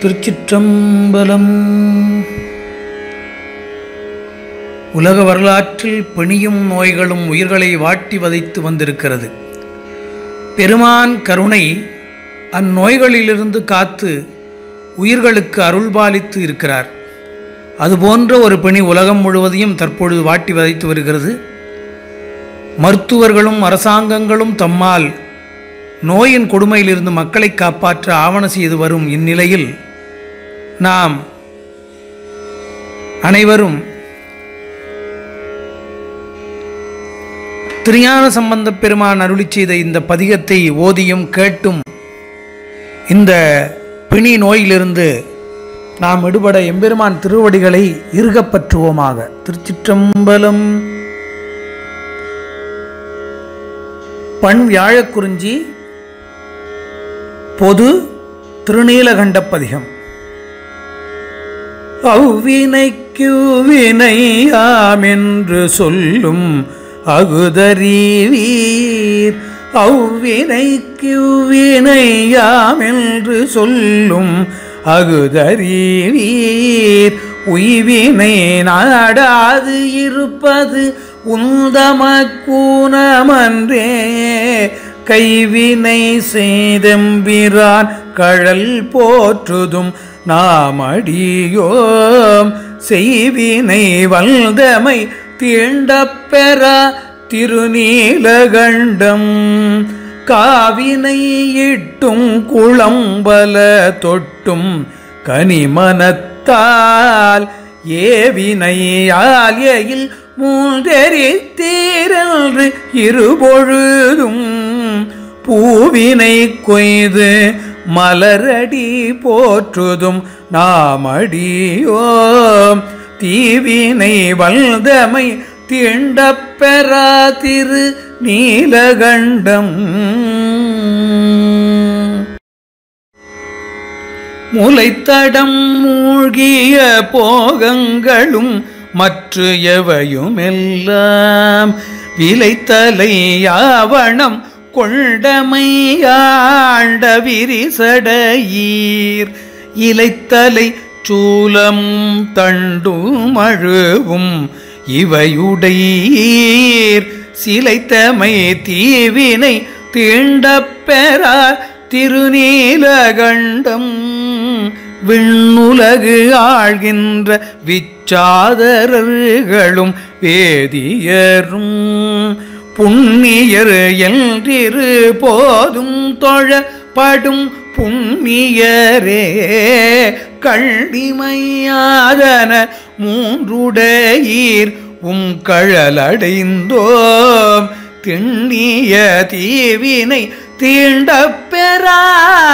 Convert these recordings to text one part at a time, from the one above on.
திருச்சிற்றம்பலம் உலக வரலாற்றில் பிணியும் நோய்களும் உயிர்களை வாட்டி வதைத்து வந்திருக்கிறது பெருமான் கருணை அந்நோய்களிலிருந்து காத்து உயிர்களுக்கு அருள்பாலித்து இருக்கிறார் அதுபோன்ற ஒரு பிணி உலகம் முழுவதையும் தற்பொழுது வாட்டி வதைத்து வருகிறது மருத்துவர்களும் அரசாங்கங்களும் தம்மால் நோயின் கொடுமையிலிருந்து மக்களை காப்பாற்ற ஆவண செய்து வரும் இந்நிலையில் நாம் அனைவரும் திருஞான சம்பந்தப் பெருமான் அருளி செய்த இந்த பதிகத்தை ஓதியும் கேட்டும் இந்த பிணி நோயிலிருந்து நாம் விடுபட எம்பெருமான் திருவடிகளை இறுகப் பற்றுவோமாக திருச்சிற்றம்பலம் பண் வியாழக்குறிஞ்சி பொது திருநீலகண்டப்பதிகம் அவ்வினைக்கு வினையாமென்று சொல்லும் அகுதறிவீர் அவ்வினைக்கு வினையாமென்று சொல்லும் அகுதறிவீர் உய்வினை நாடாது இருப்பது உந்தமக்கூனமன்றே கைவினை செய்தெம்பிரான் கழல் போற்றுதும் நாமடியோம் செய்வினை வல்தமை தீண்டப்பெற திருநீலகண்டம் காவினை இட்டும் குளம்பல தொட்டும் கனிமனத்தால் ஏவினையால் எயில் மூன்றெரித்தீரன்று இருபொழுதும் பூவினை கொய்து மலரடி போற்றுதும் நாமடியோம் தீவினை வல்தமை தீண்டப்பெறா திரு நீலகண்டம் முளைத்தடம் மூழ்கிய போகங்களும் மற்ற எவையுமெல்லாம் விலைத்தலை யாவணம் கொண்டமையாண்ட விரிசடையீர் இலைத்தலை சூலம் தண்டும் அழுவும் இவையுடையீர் சிலைத்தமை தீவினை தீண்டப்பெறா திருநீலகண்டம் விண்ணுலகு ஆழ்கின்ற விச்சாதரர்களும் வேதியரும் புண்ணியர் என்றிரு போதும் தொழப்படும் புண்ணியரே கள்ளிமையாதன மூன்றுடையீர் உம் கழலடைந்தோம் திண்ணிய தீவினை தீண்டப்பெறா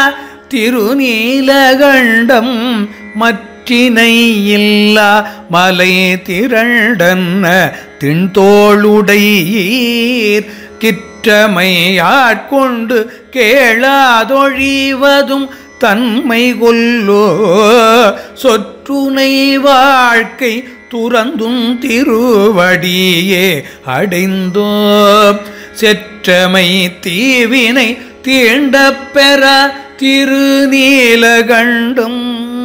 திருநீலகண்டம் மற்றினை இல்லா மலை திரண்டன்ன திண்தோளுடையீர் கிற்றமையாட்கொண்டு கேளாதொழிவதும் தன்மை கொல்லோ சொற்றுனை வாழ்க்கை துறந்தும் திருவடியே அடைந்தோ செற்றமை தீவினை தீண்டப்பெற திருநீலகண்டம்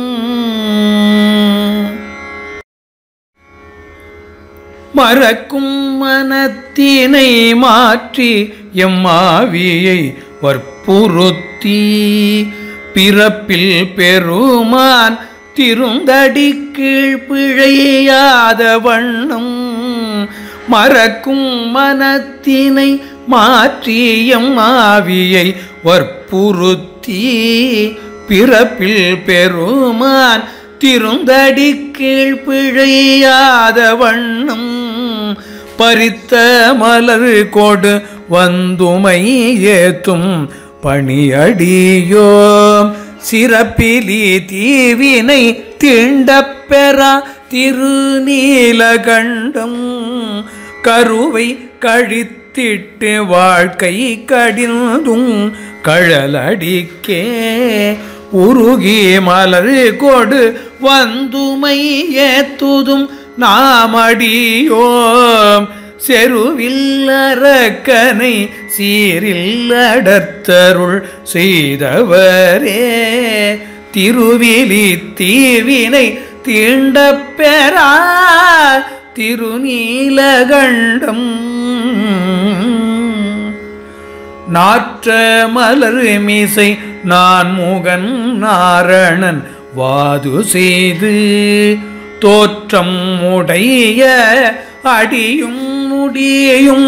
மறக்கும் மனத்தினை மாற்றி எம்மாவியை வற்புறுத்தி பிறப்பில் பெருமான் திருந்தடி கீழ் பிழையாத வண்ணம் மறக்கும் மனத்தினை மாற்றியம் ஆவியை வற்புறுத்தி பிறப்பில் பெருமான் திருந்தடி கீழ் பிழையாத வண்ணம் பறித்த மலர் கொடு வந்துமை ஏத்தும் பணியடியோம் சிறப்பிலி தீவினை தீண்டப்பெறா திருநீலகண்டம் கருவை கழித்திட்டு வாழ்க்கை கடிந்தும் கழலடிக்கே உருகி மலர் கொடு வந்துமை ஏத்துதும் நாமடியோம் செருவில் அரக்கனை சீரில் அடர்த்தருள் செய்தவரே திருவிலி தீவினை தீண்டப் பெறா திருநீலகண்டம் நாற்ற மலர் மீசை நான் முகன் நாரணன் வாது செய்து தோற்றம் உடைய அடியும் முடியும்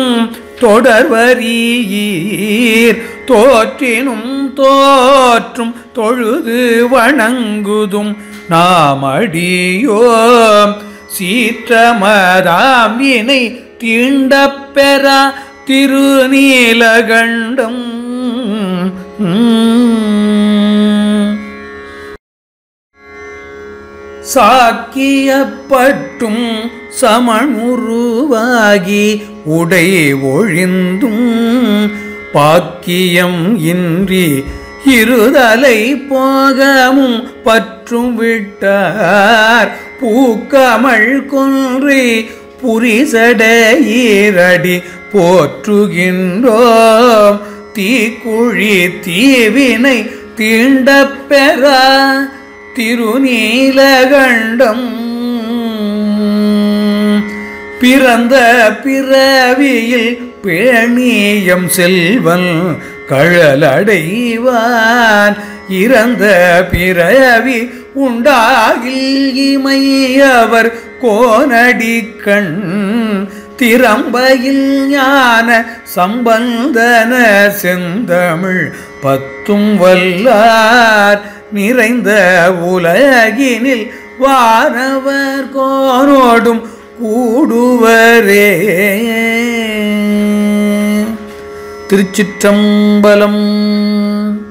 தொடர்வரீர் தோற்றினும் தோற்றும் தொழுது வணங்குதும் நாம் அடியோம் சீற்றமதாம் வினை தீண்டப் பெறா திருநீலகண்டம் சாக்கியப்பட்டும் சமணுருவாகி உடை ஒழிந்தும் பாக்கியம் இன்றி இருதலை போகமும் பற்றும் விட்டார் பூக்கமள் கொன்றி புரிசடையீரடி போற்றுகின்றோம் தீக்குழி தீவினை தீண்டப் பெறா திருநீலகண்டம் பிறந்த பிறவியில் பேணியம் செல்வன் கழலடைவான் இறந்த பிறவி உண்டாகில் இமையவர் கோனடி கண் திறம்பையில் ஞான சம்பந்தன செந்தமிழ் பத்தும் வல்லார் நிறைந்த உலகினில் வானவர் கோனோடும் கூடுவரே திருச்சிற்றம்பலம்